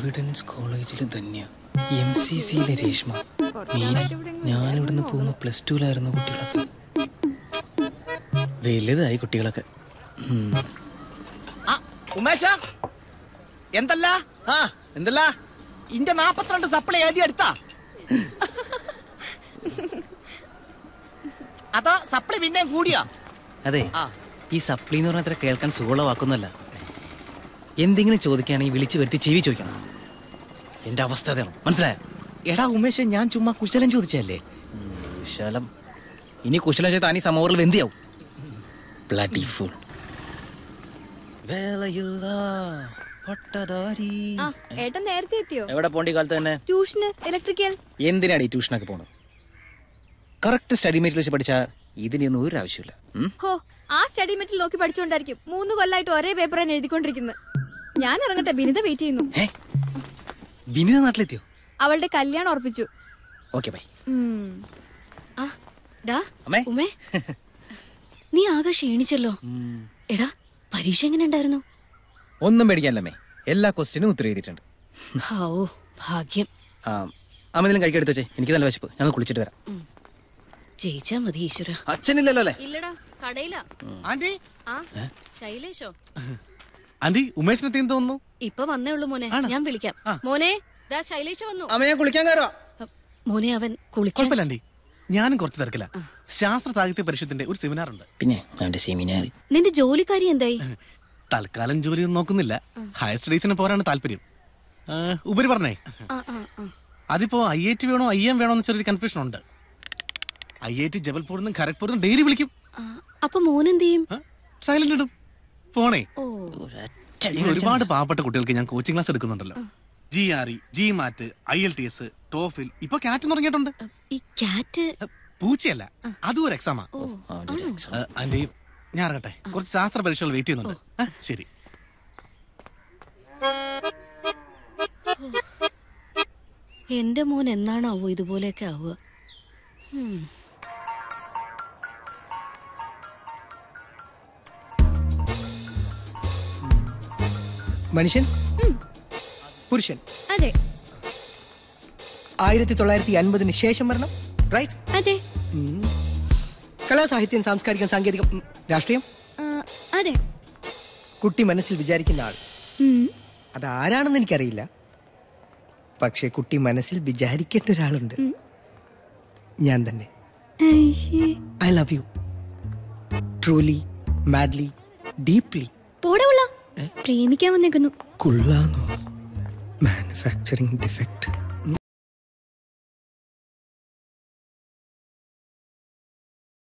Providence കോളേജിൽ Dhanya M C സിയിലെ രേഷ്മ മീനി ഞാനിവിടുന്ന് പോകുമ്പോൾ പ്ലസ് ടുവിലായിരുന്നു കുട്ടികളൊക്കെ വലുതായി കുട്ടികളൊക്കെ ഉം. ആ ഉമേശ എന്തല്ല ആ എന്തല്ല ഇന്റെ നാപ്പത്തിരണ്ട് സപ്ലൈ എഴുതി എടുത്താ അതോ സപ്ലൈ പിന്നെയും കൂടിയാ അതെ ആ. ഈ സപ്ലി എന്ന് പറഞ്ഞാൽ അത്ര കേൾക്കാൻ സുഖമുള്ള വാക്കൊന്നുമല്ല എന്തെങ്കിലും ചോദിക്കുകയാണെങ്കിൽ വിളിച്ചു വരുത്തി ചെവി ചോദിക്കണം എന്റെ അവസ്ഥ അതാണ് മനസ്സിലായോ എടാ ഉമേശ ഞാൻ ചുമ്മാ കുശലം ചോദിച്ചല്ലേ കുശലം ഇനി കുശലം ചെയ്താൽ ഈ സമൂഹത്തിൽ വെന്തിയാവും ബ്ലഡി ഫുൾ വേളയില്ല പട്ടധാരി ആ ഏട്ടൻ നേരത്തെ എത്തിയോ എവിടെ പോണ്ടി കാലത്ത് തന്നെ ട്യൂഷന് ഇലക്ട്രിക്കൽ എന്തിനാടി ട്യൂഷനൊക്കെ പോണത് കറക്റ്റ് സ്റ്റഡി മേറ്റിൽ വെച്ച് പഠിച്ചാൽ ഇതിനൊന്നും ഒരു ആവശ്യമില്ല ഉം? ഹോ ആ സ്റ്റഡി മെറ്റിൽ നോക്കി പഠിച്ചുകൊണ്ടായിരിക്കും മൂന്ന് കൊല്ലായിട്ട് ഒരേ പേപ്പർ തന്നെ എഴുതിക്കൊണ്ടിരിക്കുന്നത് ഞാൻ ഇറങ്ങട്ടെ ബിനിത വെയിറ്റ് ചെയ്യുന്നു ഏ വിനീത നാട്ടിലെത്തിയോ അവളുടെ കല്യാണം ഉറപ്പിച്ചു ഓക്കെ ബൈ ഉം. ആ ഡാ അമ്മേ ഉമേ നീ ആകെ ക്ഷീണിച്ചല്ലോ എടാ പരീക്ഷ എങ്ങനെ ഉണ്ടായിരുന്നു ഒന്നും പേടിക്കാനല്ലേ എല്ലാ ക്വസ്റ്റിനും ഉത്തരം എഴുതിയിട്ടുണ്ട് ഹാവോ ഭാഗ്യം ആ അമ്മ കഴിക്കെടുത്ത് വെച്ചേ എനിക്ക് നല്ല വിശപ്പ് ഞങ്ങൾ കുളിച്ചിട്ട് വരാം ജയിച്ചാ മതി ഈശ്വര അച്ഛനില്ലല്ലോ അല്ലേ ഇല്ലടാ കടയിലാ ആന്റി ആ ശൈലേഷോ ആന്റി ഉമേഷിനെ തീർന്നു തോന്നുന്നു ഇപ്പൊ വന്നേ ഉള്ളൂ മോനെ ഞാൻ വിളിക്കാം മോനെ ദാ ശൈലേഷ വന്നു അമ്മ ഞാൻ കുളിക്കാൻ കയറുവാ മോനെ അവൻ കുളിക്കാൻ കുഴപ്പമില്ല ആന്റി ഞാനും കുറച്ച് തിരക്കില്ല ശാസ്ത്ര സാഹിത്യ പരിഷത്തിന്റെ ഒരു സെമിനാർ ഉണ്ട് പിന്നെ അവന്റെ സെമിനാർ നിന്റെ ജോലിക്കാരി എന്തായി തൽക്കാലം ജോലിയൊന്നും നോക്കുന്നില്ല ഹയർ സ്റ്റഡീസിന് പോരാണ് താല്പര്യം ആ, ഉപരി പറഞ്ഞേ ആ ആ ആ അതിപ്പോ ഐ ഐ ടി വേണോ ഐ എം വേണോ എന്ന് ചെറിയൊരു കൺഫ്യൂഷൻ ഉണ്ട് ഐ ഐ ടി ജബൽപൂരിൽ നിന്നും ഖരഗ്പൂരിൽ നിന്നും ഡെയിലി വിളിക്കും ആ, അപ്പൊ മോനെന്ത് ചെയ്യും സൈലന്റ് ഇടും ഫോണേ ഓ ഈ ഒരുപാട് പാവപ്പെട്ട കുട്ടികൾക്ക് ഞാൻ കോച്ചിങ് ക്ലാസ് എടുക്കുന്നുണ്ടല്ലോ G R E G MAT I L T S TOEFL ഇപ്പൊ കാറ്റ് തുടങ്ങിയിട്ടുണ്ട് ഈ കാറ്റ് ഏ, പൂച്ചയല്ല അതും ഒരു എക്സാമാ ആന്റി ഞാൻ ഇറങ്ങട്ടെ കുറച്ച് ശാസ്ത്ര പരീക്ഷകൾ വെയിറ്റ് ചെയ്യുന്നുണ്ട് ആ, ശരി എന്റെ മോൻ എന്നാണാവോ ഇതുപോലെയൊക്കെ ആവുക ഉം. മനുഷ്യൻ പുരുഷൻ അതെ ആയിരത്തി തൊള്ളായിരത്തി അൻപതിന് ശേഷം വരണം റൈറ്റ് അതെ കലാ സാഹിത്യം സാംസ്കാരികം സാങ്കേതികം ഉം, രാഷ്ട്രീയം ആ, അതെ കുട്ടി മനസ്സിൽ വിചാരിക്കുന്ന ആൾ ഉം. അതാരാണെന്ന് എനിക്കറിയില്ല പക്ഷേ കുട്ടി മനസ്സിൽ വിചാരിക്കേണ്ട ഒരാളുണ്ട് ഞാൻ തന്നെ ഐശ്ശേ. I love you truly madly deeply പോടെ ഉള്ള പ്രേമിക്കാൻ വന്നേക്കുന്നു കൊള്ളാന്നോ മാനുഫാക്ചറിംഗ് ഡിഫക്റ്റ്